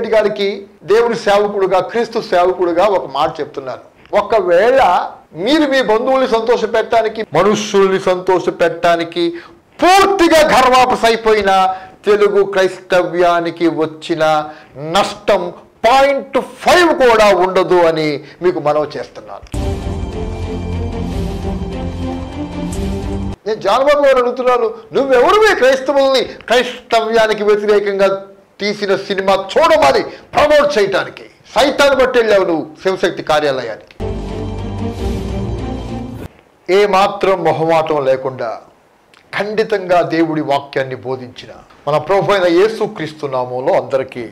రెడ్డి గారికి దేవుని సేవకుడుగా క్రీస్తు సేవకుడుగా ఒక మాట చెప్తున్నాను ఒకవేళ మీరు మీ బంధువుల్ని సంతోష పెట్టడానికి మనుష్యుల్ని సంతోష పెట్టడానికి పూర్తిగా గర్వాపస్ అయిపోయిన తెలుగు క్రైస్తవ్యానికి వచ్చిన నష్టం పాయింట్ ఫైవ్ కూడా ఉండదు అని మీకు మనవి చేస్తున్నాను నేను జానబాబు గారు అడుగుతున్నాను నువ్వెవరువే క్రైస్తవుల్ని క్రైస్తవ్యానికి వ్యతిరేకంగా తీసిన సినిమా చూడమని ప్రమోట్ చేయటానికి సైతాన్ని బట్టి వెళ్ళావు నువ్వు శివశక్తి కార్యాలయానికి ఏ మాత్రం మొహమాటం లేకుండా ఖండితంగా దేవుడి వాక్యాన్ని బోధించిన మన ప్రభు అయిన యేసుక్రీస్తు నామంలో అందరికీ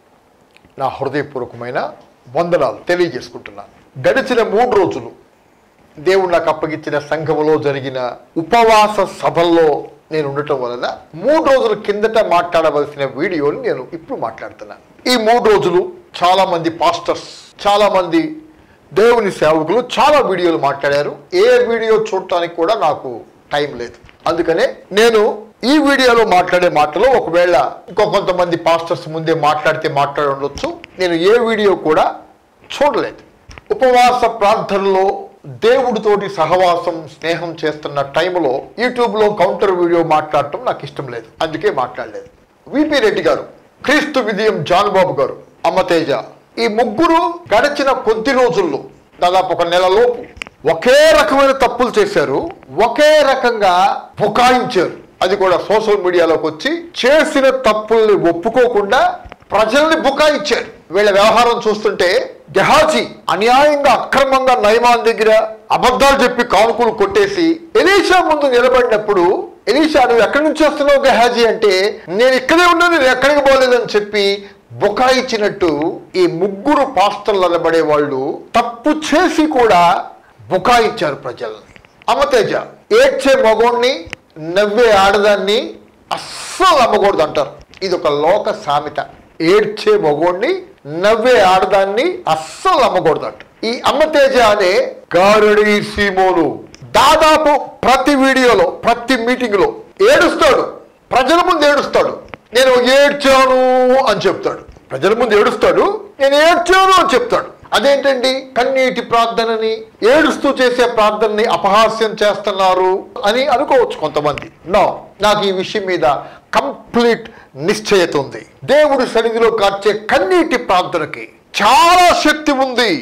నా హృదయపూర్వకమైన వందనాలు తెలియజేసుకుంటున్నాను గడిచిన మూడు రోజులు దేవుడు నాకు అప్పగించిన సంఘములో జరిగిన ఉపవాస సభల్లో నేను ఉండటం వలన మూడు రోజుల కిందట మాట్లాడవలసిన వీడియోని నేను ఇప్పుడు మాట్లాడుతున్నాను ఈ మూడు రోజులు చాలా మంది పాస్టర్స్ చాలా మంది దేవుని సేవకులు చాలా వీడియోలు మాట్లాడారు ఏ వీడియో చూడటానికి కూడా నాకు టైం లేదు అందుకనే నేను ఈ వీడియోలో మాట్లాడే మాటలు ఒకవేళ ఇంకో కొంతమంది పాస్టర్స్ ముందే మాట్లాడితే మాట్లాడి ఉండొచ్చు నేను ఏ వీడియో కూడా చూడలేదు ఉపవాస ప్రార్థనలో దేవుడితోటి సహవాసం స్నేహం చేస్తున్న టైంలో యూట్యూబ్లో కౌంటర్ వీడియో మాట్లాడటం నాకు ఇష్టం లేదు అందుకే మాట్లాడలేదు విపి రెడ్డి గారు క్రీస్తు విజయం జాన్ బాబు గారు అమ్మతేజ ఈ ముగ్గురు గడిచిన కొద్ది రోజుల్లో దాదాపు ఒక నెలలోపు ఒకే రకమైన తప్పులు చేశారు ఒకే రకంగా బుకాయించారు అది కూడా సోషల్ మీడియాలోకి వచ్చి చేసిన తప్పుల్ని ఒప్పుకోకుండా ప్రజల్ని బుకాయించారు వీళ్ళ వ్యవహారం చూస్తుంటే గెహాజీ అన్యాయంగా అక్రమంగా నయమాన్ దగ్గర అబద్ధాలు చెప్పి కానుకలు కొట్టేసి ఎలీషా ముందు నిలబడినప్పుడు ఎలీషా నువ్వు ఎక్కడి నుంచి వస్తున్నావు గెహాజీ అంటే నేను ఇక్కడే ఉన్నాను నేను ఎక్కడికి పోలేదని చెప్పి బుకాయించినట్టు ఈ ముగ్గురు పాస్టర్లు అనబడే వాళ్ళు తప్పు చేసి కూడా బుకాయించారు ప్రజల్ని అమతేజ ఏడ్చే మగోణ్ణి నవ్వే ఆడదాన్ని అస్సలు నమ్మకూడదు అంటారు ఇది ఒక లోక సామెత ఏడ్చే మగోణ్ణి నవ్వే ఆడదాన్ని అస్సలు నమ్మకూడదు అంట ఈ అమ్మతేజ అనే గారడి సీమోను దాదాపు ప్రతి వీడియోలో ప్రతి మీటింగ్లో ఏడుస్తాడు ప్రజల ముందు ఏడుస్తాడు నేను ఏడ్చాను అని చెప్తాడు ప్రజల ముందు ఏడుస్తాడు నేను ఏడ్చాను అని చెప్తాడు అదేంటండి కన్నీటి ప్రార్థనని ఏడుస్తూ చేసే ప్రార్థనని అపహాస్యం చేస్తున్నారు అని అనుకోవచ్చు కొంతమంది నో నాకు ఈ విషయం మీద కంప్లీట్ నిశ్చయత ఉంది దేవుడి సన్నిధిలో కార్చే కన్నీటి ప్రార్థనకి చాలా శక్తి ఉంది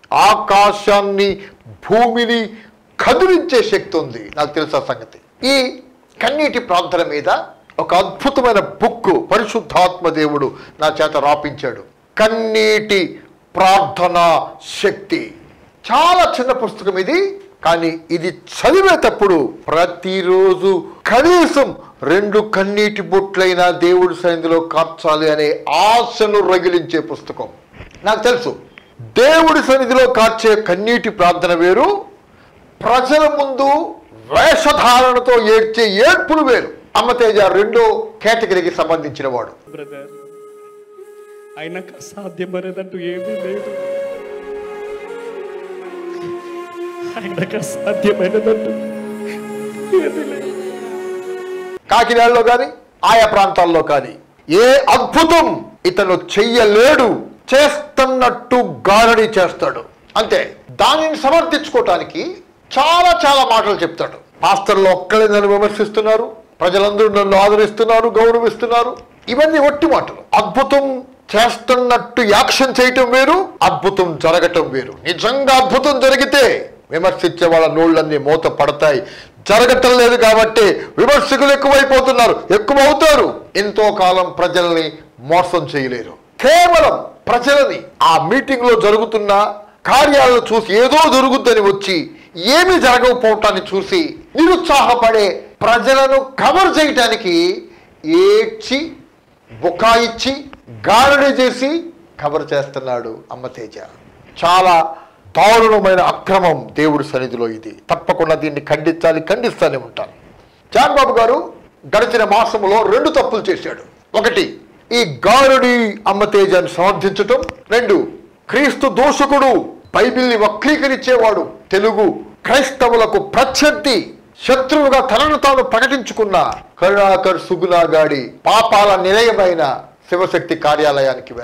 ఆకాశాన్ని భూమిని కదిలించే శక్తి ఉంది నాకు తెలుసా సంగతి ఈ కన్నీటి ప్రార్థన మీద ఒక అద్భుతమైన బుక్ పరిశుద్ధాత్మ దేవుడు నా చేత రాపించాడు కన్నీటి ప్రార్థన శక్తి చాలా చిన్న పుస్తకం ఇది కానీ ఇది చదివేటప్పుడు ప్రతిరోజు కనీసం రెండు కన్నీటి బొట్లైనా దేవుడి సన్నిధిలో కార్చాలి అనే ఆశను రగిలించే పుస్తకం నాకు తెలుసు దేవుడి సన్నిధిలో కార్చే కన్నీటి ప్రార్థన వేరు ప్రజల ముందు వేషధారణతో ఏడ్చే ఏడ్పులు వేరు అమ్మతేజ రెండో కేటగిరీకి సంబంధించిన వాడు బ్రదర్ ఆయనకు అసాధ్యమనేదంటూ ఏమీ లేదు ఆయనకు అసాధ్యమైనదంటూ ఏమీ లేదు కాకినాడలో కానీ ఆయా ప్రాంతాల్లో కానీ ఏ అద్భుతం ఇతను చెయ్యలేడు చేస్తున్నట్టు గారడి చేస్తాడు అంతే దానిని సమర్థించుకోవటానికి చాలా చాలా మాటలు చెప్తాడు పాస్టర్లు ఒక్కడే నన్ను విమర్శిస్తున్నారు ప్రజలందరూ నన్ను ఆదరిస్తున్నారు గౌరవిస్తున్నారు ఇవన్నీ ఒట్టి మాటలు అద్భుతం చేస్తున్నట్టు యాక్షన్ చేయటం వేరు అద్భుతం జరగటం వేరు నిజంగా అద్భుతం జరిగితే విమర్శించే వాళ్ళ నోళ్ళన్నీ మూత పడతాయి జరగటం లేదు కాబట్టి విమర్శకులు ఎక్కువైపోతున్నారు ఎక్కువ అవుతారు ఎంతో కాలం ప్రజల్ని మోసం చేయలేరు కేవలం ప్రజలని ఆ మీటింగ్ లో జరుగుతున్న కార్యాలను చూసి ఏదో జరుగుద్దని వచ్చి ఏమీ జరగకపోవటాన్ని చూసి నిరుత్సాహపడే ప్రజలను కవర్ చేయటానికి ఏడ్చి బుకాయిచ్చి గారడి చేసి కవర్ చేస్తున్నాడు అమ్మతేజ చాలా దారుణమైన అక్రమం దేవుడి సన్నిధిలో ఇది తప్పకుండా దీన్ని ఖండించాలి ఖండిస్తానే ఉంటాను జాన్ బాబు గారు గడిచిన మాసములో రెండు తప్పులు చేశాడు ఒకటి ఈ గారుడి అమ్మతేజాన్ని సమర్థించటం రెండు క్రీస్తు దోషకుడు బైబిల్ని వక్రీకరించేవాడు తెలుగు క్రైస్తవులకు ప్రత్యర్థి శత్రువుగా తనను తాను ప్రకటించుకున్న కరుణాకర్ సుగుణాగాడి పాపాల నిలయమైన శివశక్తి కార్యాలయానికి వెళ్ళటం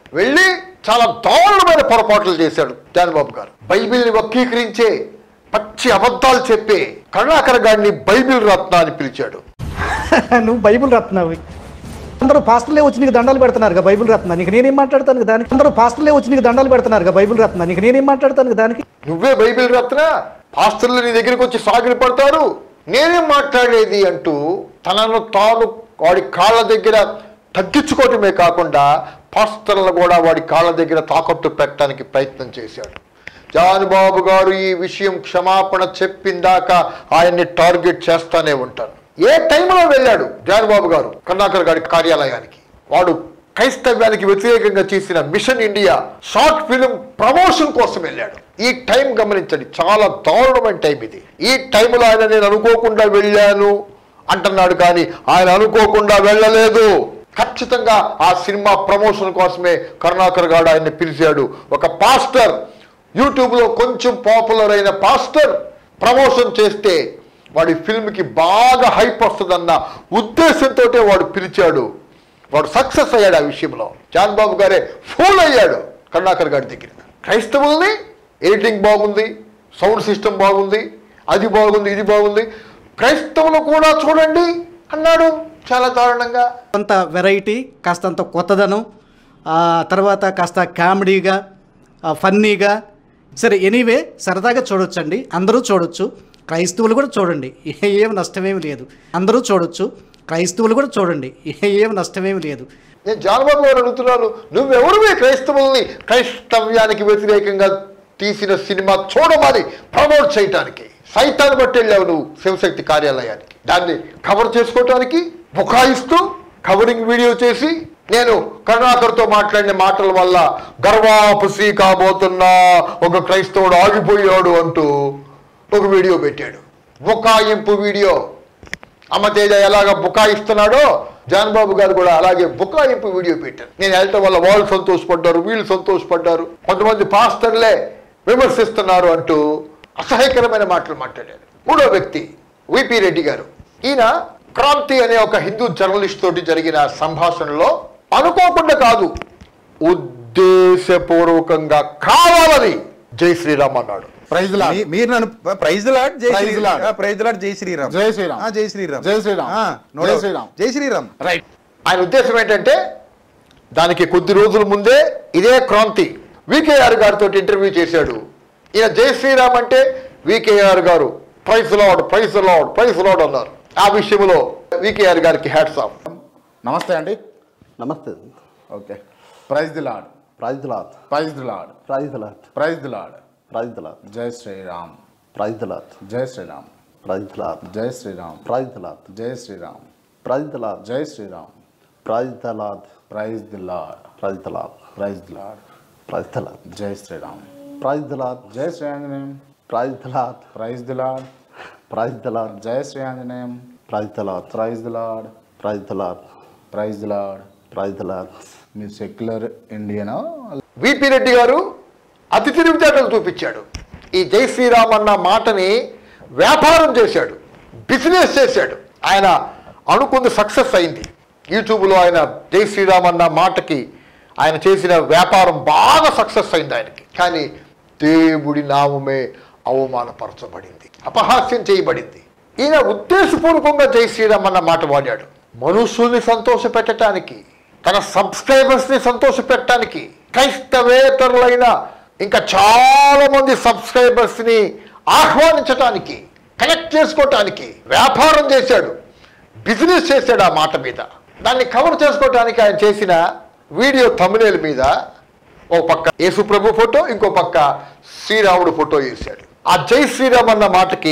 వెళ్ళి చాలా దారుణమైన పొరపాట్లు చేశాడు జానబాబు గారు బైబిల్ని వక్రీకరించే పచ్చి అబద్ధాలు చెప్పే కరుణాకర్ గారిని బైబిల్ రత్న అని పిలిచాడు నువ్వు బైబిల్ రత్నావి అందరూ పాస్టర్లే వచ్చి నీకు దండాలు పెడుతున్నారు బైబిల్ రత్న నీకు నేనేం మాట్లాడతాను కదా దానికి అందరూ పాస్టర్లే వచ్చి నీకు దండాలు పెడుతున్నారు బైబిల్ రత్న నీకు నేనేం మాట్లాడతాను కదా దానికి నువ్వే బైబిల్ రత్న పాస్టర్లు నీ దగ్గరికి వచ్చి సాగిలి పడతారు నేనేం మాట్లాడేది అంటూ తనను తాను వాడి కాళ్ళ దగ్గర తగ్గించుకోవటమే కాకుండా పాస్టర్లను కూడా వాడి కాళ్ళ దగ్గర తాకట్టు పెట్టడానికి ప్రయత్నం చేశాడు జానుబాబు గారు ఈ విషయం క్షమాపణ చెప్పిందాక ఆయన్ని టార్గెట్ చేస్తానే ఉంటాను ఏ టైంలో వెళ్ళాడు జానుబాబు గారు కరుణాకర్ గారి కార్యాలయానికి వాడు క్రైస్తవ్యానికి వ్యతిరేకంగా చేసిన mission India short film promotion కోసం వెళ్ళాడు ఈ టైం గమనించండి చాలా దారుణమైన టైం ఇది ఈ టైంలో ఆయన నేను అనుకోకుండా వెళ్ళాను అంటున్నాడు కానీ ఆయన అనుకోకుండా వెళ్ళలేదు ఖచ్చితంగా ఆ సినిమా ప్రమోషన్ కోసమే కరుణాకర్ గారు ఆయన్ని పిలిచాడు ఒక పాస్టర్ యూట్యూబ్లో కొంచెం పాపులర్ అయిన పాస్టర్ ప్రమోషన్ చేస్తే వాడి ఫిల్మ్కి బాగా హైప్ వస్తుందన్న ఉద్దేశంతో వాడు పిలిచాడు వాడు సక్సెస్ అయ్యాడు ఆ విషయంలో జాన్ బాబు గారే ఫూల్ అయ్యాడు కరుణాకర్ గారి దగ్గర క్రైస్తవుల్ని ఎడిటింగ్ బాగుంది సౌండ్ సిస్టమ్ బాగుంది అది బాగుంది ఇది బాగుంది క్రైస్తవులు కూడా చూడండి అన్నాడు చాలా దారుణంగా కొంత వెరైటీ కాస్తంత కొత్తదనం ఆ తర్వాత కాస్త కామెడీగా ఆ ఫన్నీగా సరే ఎనీవే సరదాగా చూడొచ్చండి అందరూ చూడొచ్చు క్రైస్తవులు కూడా చూడండి ఏ- ఏం నష్టమేమి లేదు అందరూ చూడొచ్చు క్రైస్తవులు కూడా చూడండి ఏ- ఏం నష్టమేమి లేదు నేను జానబాబు గారు అడుగుతున్నాను నువ్వెవరువే క్రైస్తవుల్ని క్రైస్తవ్యానికి వ్యతిరేకంగా తీసిన సినిమా చూడమని ప్రమోట్ చేయటానికి సైతాన్ని బట్టి వెళ్ళావు నువ్వు శివశక్తి కార్యాలయానికి దాన్ని కవర్ చేసుకోవటానికి బుకాయిస్తూ కవరింగ్ వీడియో చేసి నేను కరుణాకర్తో మాట్లాడిన మాటల వల్ల గర్వాపుసి కాబోతున్న ఒక క్రైస్తవుడు ఆగిపోయాడు అంటూ ఒక వీడియో పెట్టాడు బుకాయింపు వీడియో అమ్మతేజ ఎలాగ బుకాయిస్తున్నాడో జాన్ బాబు గారు కూడా అలాగే బుకాయింపు వీడియో పెట్టారు నేను వెళ్ళటం వల్ల వాళ్ళు సంతోషపడ్డారు వీళ్ళు సంతోషపడ్డారు కొంతమంది పాస్టర్లే విమర్శిస్తున్నారు అంటూ అసహ్యకరమైన మాటలు మాట్లాడారు మూడో వ్యక్తి విపి రెడ్డి గారు ఈయన క్రాంతి అనే ఒక హిందూ జర్నలిస్ట్ తోటి జరిగిన సంభాషణలో అనుకోకుండా కాదు ఉద్దేశపూర్వకంగా కావాలని జై శ్రీరామ్ అన్నాడు ప్రైజ్ లాడ్ మీ- మీరు నన్ను ప్రైజ్ లాడ్ జై ప్రైజ్ శ్రీ లాడ్. ఆ, ప్రైజ్ లాడ్ జై శ్రీరామ్ జై శ్రీరామ్. ఆ, జై శ్రీరామ్ జై శ్రీరామ్. ఆ, నో జై డౌట్. శ్రీరామ్. జై శ్రీరామ్ రైట్ ఆయన ఉద్దేశం ఏంటంటే దానికి కొద్ది రోజుల ముందే ఇదే క్రాంతి వికేఆర్ గారితో ఇంటర్వ్యూ చేశాడు ఈయన జై శ్రీరామ్ అంటే వికేఆర్ గారు praise lord praise lord praise lord అన్నారు ఆ విషయంలో వికేఆర్ గారికి హ్యాట్స్ ఆఫ్ నమస్తే అండి నమస్తే okay praise the lord praise lord praise the lord praise lord praise the lord praise lord జై శ్రీరామ్ ప్రైజ్ లాట్ జై శ్రీరామ్ ప్రైజ్ లాట్ జై శ్రీరామ్ ప్రైజ్ లాట్ జై శ్రీరామ్ ప్రైజ్ లాట్ జై Shriram praise lord praise the lord praise lord praise the lord praise lord జై Shriram praise lord జై Shri Anjaneyam praise lord praise the lord praise lord జై Shri Anjaneyam praise lord praise the lord praise lord praise the lord praise lord మీరు secular ఇండియనా VP Reddy గారు అతి తెలివితేటలు చూపించాడు ఈ జై శ్రీరామ్ అన్న మాటని వ్యాపారం చేశాడు బిజినెస్ చేశాడు ఆయన అనుకుంది సక్సెస్ అయింది యూట్యూబ్లో ఆయన జై శ్రీరామ్ అన్న మాటకి ఆయన చేసిన వ్యాపారం బాగా సక్సెస్ అయింది ఆయనకి కానీ దేవుడి నామమే అవమానపరచబడింది అపహాస్యం చేయబడింది ఈయన ఉద్దేశపూర్వకంగా జై శ్రీరామ్ అన్న మాట వాడాడు మనుషుల్ని సంతోషపెట్టడానికి తన సబ్స్క్రైబర్స్ని సంతోషపెట్టడానికి క్రైస్తవేతరులైన ఇంకా చాలా మంది సబ్స్క్రైబర్స్ని ఆహ్వానించటానికి కనెక్ట్ చేసుకోవటానికి వ్యాపారం చేశాడు బిజినెస్ చేశాడు ఆ మాట మీద దాన్ని కవర్ చేసుకోవటానికి ఆయన చేసిన వీడియో తమిళ మీద ఒక పక్క యేసు ప్రభు ఫోటో ఇంకో పక్క శ్రీరాముడు ఫోటో వేశాడు ఆ జై శ్రీరామ్ అన్న మాటకి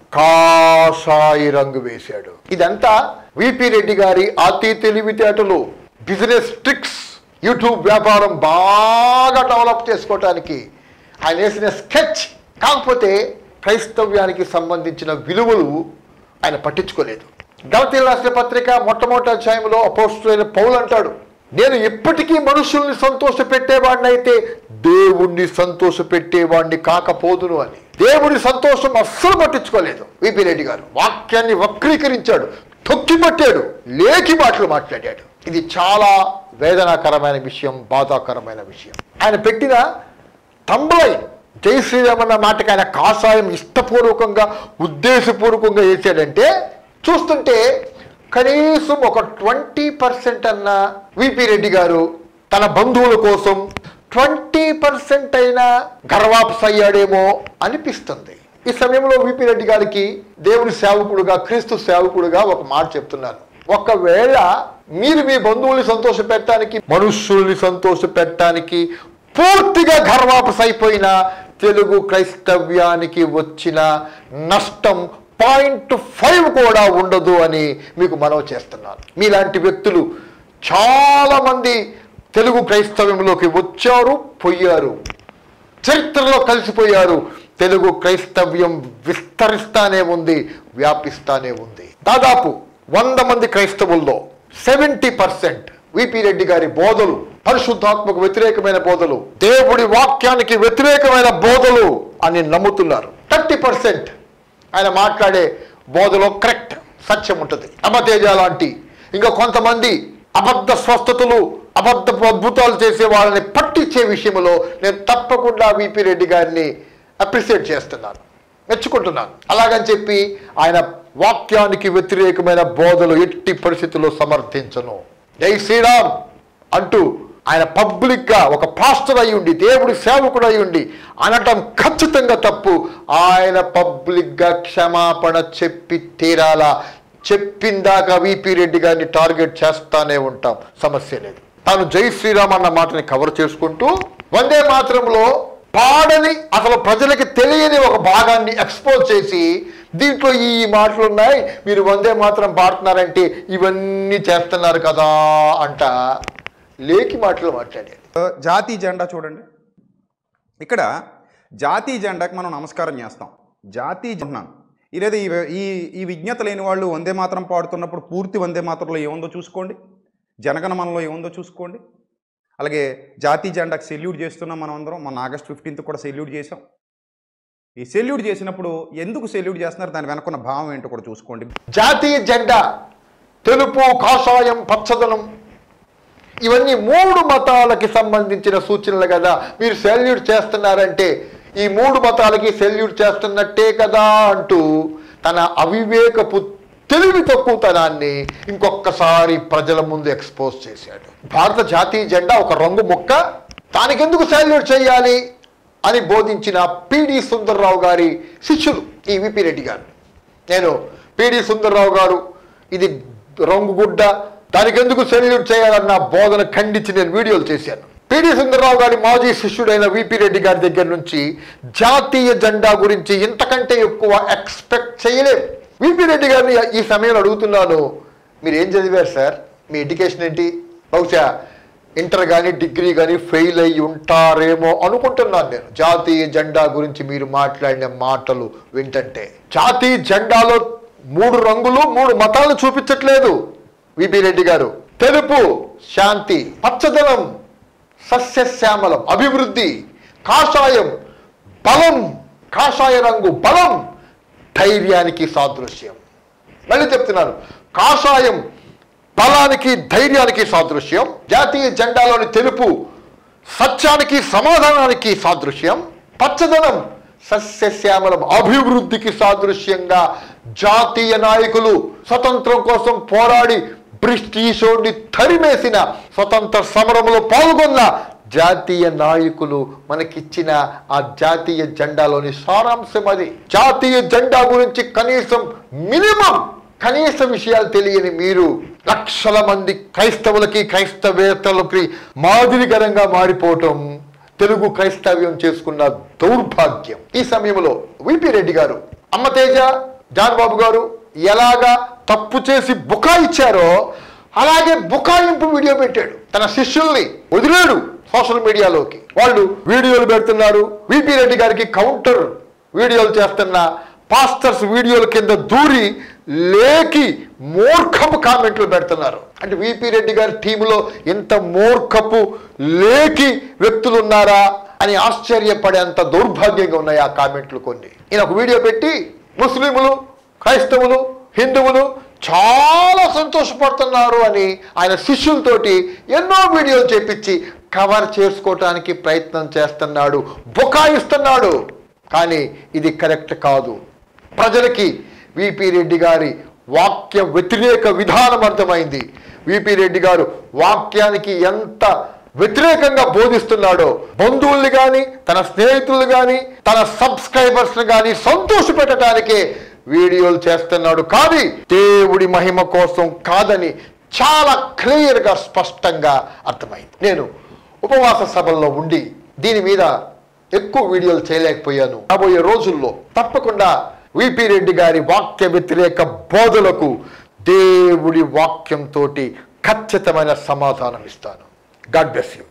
కాషాయి రంగు వేశాడు ఇదంతా విపి రెడ్డి గారి అతి తెలివితేటలు బిజినెస్ ట్రిక్స్ యూట్యూబ్ వ్యాపారం బాగా డెవలప్ చేసుకోవటానికి ఆయన వేసిన స్కెచ్ కాకపోతే క్రైస్తవ్యానికి సంబంధించిన విలువలు ఆయన పట్టించుకోలేదు గలతీల రాసిన పత్రిక మొట్టమొదటి అధ్యాయంలో అపోస్తులైన పౌలు అంటాడు నేను ఎప్పటికీ మనుషుల్ని సంతోషపెట్టేవాడినైతే దేవుణ్ణి సంతోషపెట్టేవాడిని కాకపోదును అని దేవుడి సంతోషం అస్సలు పట్టించుకోలేదు విపి రెడ్డి గారు వాక్యాన్ని వక్రీకరించాడు తొక్కి పట్టాడు లేకి మాటలు మాట్లాడాడు ఇది చాలా వేదనాకరమైన విషయం బాధాకరమైన విషయం ఆయన పెట్టిన తంబలై జై శ్రీరామ్ అన్న మాటకి ఆయన కాషాయం ఇష్టపూర్వకంగా ఉద్దేశపూర్వకంగా వేసాడంటే చూస్తుంటే కనీసం ఒక ట్వంటీ పర్సెంట్ అన్న విపి రెడ్డి గారు తన బంధువుల కోసం ట్వంటీ పర్సెంట్ అయినా గర్వాప్స్ అయ్యాడేమో అనిపిస్తుంది ఈ సమయంలో విపి రెడ్డి గారికి దేవుని సేవకుడుగా క్రీస్తు సేవకుడుగా ఒక మాట చెప్తున్నాను ఒకవేళ మీరు మీ బంధువుల్ని సంతోష పెట్టడానికి మనుష్యుల్ని సంతోష పెట్టడానికి పూర్తిగా గర్వాపస్ అయిపోయిన తెలుగు క్రైస్తవ్యానికి వచ్చిన నష్టం పాయింట్ ఫైవ్ కూడా ఉండదు అని మీకు మనవి చేస్తున్నాను మీలాంటి వ్యక్తులు చాలా మంది తెలుగు క్రైస్తవ్యంలోకి వచ్చారు పోయారు చరిత్రలో కలిసిపోయారు తెలుగు క్రైస్తవ్యం విస్తరిస్తానే ఉంది వ్యాపిస్తానే ఉంది దాదాపు వంద మంది క్రైస్తవుల్లో సెవెంటీ పర్సెంట్ విపి రెడ్డి గారి బోధలు పరిశుద్ధాత్మకు వ్యతిరేకమైన బోధలు దేవుడి వాక్యానికి వ్యతిరేకమైన బోధలు అని నమ్ముతున్నారు థర్టీ పర్సెంట్ ఆయన మాట్లాడే బోధలో కరెక్ట్ సత్యం ఉంటుంది అమతేజ లాంటి ఇంకా కొంతమంది అబద్ధ స్వస్థతలు అబద్ధపు అద్భుతాలు చేసే వాళ్ళని పట్టించే విషయంలో నేను తప్పకుండా విపి రెడ్డి గారిని అప్రిషియేట్ చేస్తున్నాను మెచ్చుకుంటున్నాను అలాగని చెప్పి ఆయన వాక్యానికి వ్యతిరేకమైన బోధలు ఎట్టి పరిస్థితుల్లో సమర్థించను జై శ్రీరామ్ అంటూ ఆయన పబ్లిక్ గా ఒక పాస్టర్ అయి ఉండి దేవుడి సేవకుడు అయి ఉండి అనటం ఖచ్చితంగా తప్పు ఆయన పబ్లిక్ గా క్షమాపణ చెప్పి తీరాలా చెప్పిందాక విపి రెడ్డి గారిని టార్గెట్ చేస్తానే ఉంటాం సమస్య లేదు తాను జై శ్రీరామ్ అన్న మాటని కవర్ చేసుకుంటూ వందే మాత్రంలో పాడని అసలు ప్రజలకి తెలియని ఒక భాగాన్ని ఎక్స్పోజ్ చేసి దీంట్లో ఈ మాటలు ఉన్నాయి మీరు వందే మాత్రం పాడుతున్నారంటే ఇవన్నీ చేస్తున్నారు కదా అంట లేకి మాటలు మాట్లాడాడు జాతీయ జెండా చూడండి ఇక్కడ జాతీయ జెండాకి మనం నమస్కారం చేస్తాం జాతీయ జెండా ఇదేదో ఈ ఈ ఈ విజ్ఞత లేని వాళ్ళు వందే మాత్రం పాడుతున్నప్పుడు పూర్తి వందే మాత్రంలో ఏముందో చూసుకోండి జనగణమనలో ఏముందో చూసుకోండి అలాగే జాతీయ జెండాకి సెల్యూట్ చేస్తున్నాం మనం అందరం మన ఆగస్ట్ ఫిఫ్టీన్త్ కూడా సెల్యూట్ చేసాం ఈ సెల్యూట్ చేసినప్పుడు ఎందుకు సెల్యూట్ చేస్తున్నారు దాని వెనకున్న భావం ఏంటో కూడా చూసుకోండి జాతీయ జెండా తెలుపు కాషాయం పచ్చదనం ఇవన్నీ మూడు మతాలకి సంబంధించిన సూచనలు కదా మీరు సెల్యూట్ చేస్తున్నారంటే ఈ మూడు మతాలకి సెల్యూట్ చేస్తున్నట్టే కదా అంటూ తన అవివేకపు తెలివి తక్కువతనాన్ని ఇంకొకసారి ప్రజల ముందు ఎక్స్పోజ్ చేశాడు భారత జాతీయ జెండా ఒక రంగు మొక్క దానికెందుకు సెల్యూట్ చేయాలి అని బోధించిన పిడి సుందర్రావు గారి శిష్యులు ఈ విపి రెడ్డి గారు నేను పిడి సుందర్రావు గారు ఇది రంగు గుడ్డ దానికి ఎందుకు సెల్యూట్ చేయాలన్న బోధన ఖండించి నేను వీడియోలు చేశాను పిడి సుందర్రావు గారి మాజీ శిష్యుడైన విపి రెడ్డి గారి దగ్గర నుంచి జాతీయ జెండా గురించి ఇంతకంటే ఎక్కువ ఎక్స్పెక్ట్ చేయలేం విపి రెడ్డి గారిని ఈ సమయంలో అడుగుతున్నాను మీరు ఏం చదివారు సార్ మీ ఎడ్యుకేషన్ ఏంటి బహుశా ఇంటర్ కానీ డిగ్రీ కానీ ఫెయిల్ అయ్యి ఉంటారేమో అనుకుంటున్నాను నేను జాతీయ జెండా గురించి మీరు మాట్లాడిన మాటలు వింటంటే జాతీయ జెండాలో మూడు రంగులు మూడు మతాలను చూపించట్లేదు విపి రెడ్డి గారు తెలుపు శాంతి పచ్చదనం సస్యశ్యామలం అభివృద్ధి కాషాయం బలం కాషాయ రంగు బలం ధైర్యానికి సాదృశ్యం మళ్ళీ చెప్తున్నాను కాషాయం బలానికి ధైర్యానికి సాదృశ్యం జాతీయ జెండాలోని తెలుపు సత్యానికి సమాధానానికి సాదృశ్యం పచ్చదనం సస్యశ్యామలం అభివృద్ధికి సాదృశ్యంగా జాతీయ నాయకులు స్వతంత్రం కోసం పోరాడి బ్రిటిషోడిని తరిమేసిన స్వతంత్ర సమరంలో పాల్గొన్న జాతీయ నాయకులు మనకిచ్చిన ఆ జాతీయ జెండాలోని సారాంశం అది జాతీయ జెండా గురించి కనీసం మినిమం కనీస విషయాలు తెలియని మీరు లక్షల మంది క్రైస్తవులకి క్రైస్తవేతలకి మాదిరికరంగా మారిపోవటం తెలుగు క్రైస్తవ్యం చేసుకున్న దౌర్భాగ్యం ఈ సమయంలో విపి రెడ్డి గారు అమ్మతేజ జాన్ బాబు గారు ఎలాగా తప్పు చేసి బుకాయిచ్చారో అలాగే బుకాయింపు వీడియో పెట్టాడు తన శిష్యుల్ని వదిలేడు సోషల్ మీడియాలోకి వాళ్ళు వీడియోలు పెడుతున్నారు విపి రెడ్డి గారికి కౌంటర్ వీడియోలు చేస్తున్న పాస్టర్స్ వీడియోల కింద దూరి లేకి మూర్ఖపు కామెంట్లు పెడుతున్నారు అంటే విపి రెడ్డి గారి టీంలో ఎంత మూర్ఖపు లేకి వ్యక్తులు ఉన్నారా అని ఆశ్చర్యపడేంత దౌర్భాగ్యంగా ఉన్నాయి ఆ కామెంట్లు కొన్ని ఈయన ఒక వీడియో పెట్టి ముస్లింలు క్రైస్తవులు హిందువులు చాలా సంతోషపడుతున్నారు అని ఆయన శిష్యులతోటి ఎన్నో వీడియోలు చేపించి కవర్ చేసుకోవటానికి ప్రయత్నం చేస్తున్నాడు బుకాయిస్తున్నాడు కానీ ఇది కరెక్ట్ కాదు ప్రజలకి విపి రెడ్డి గారి వాక్య వ్యతిరేక విధానం అర్థమైంది విపి రెడ్డి గారు వాక్యానికి ఎంత వ్యతిరేకంగా బోధిస్తున్నాడో బంధువుల్ని కానీ తన స్నేహితులు కానీ తన సబ్స్క్రైబర్స్ని కానీ సంతోష పెట్టడానికే వీడియోలు చేస్తున్నాడు కానీ దేవుడి మహిమ కోసం కాదని చాలా క్లియర్గా స్పష్టంగా అర్థమైంది నేను ఉపవాస సభల్లో ఉండి దీని మీద ఎక్కువ వీడియోలు చేయలేకపోయాను రాబోయే రోజుల్లో తప్పకుండా విపి రెడ్డి గారి వాక్య వ్యతిరేక బోధలకు దేవుడి వాక్యంతో ఖచ్చితమైన సమాధానం ఇస్తాను గాడ్ బ్లెస్ యూ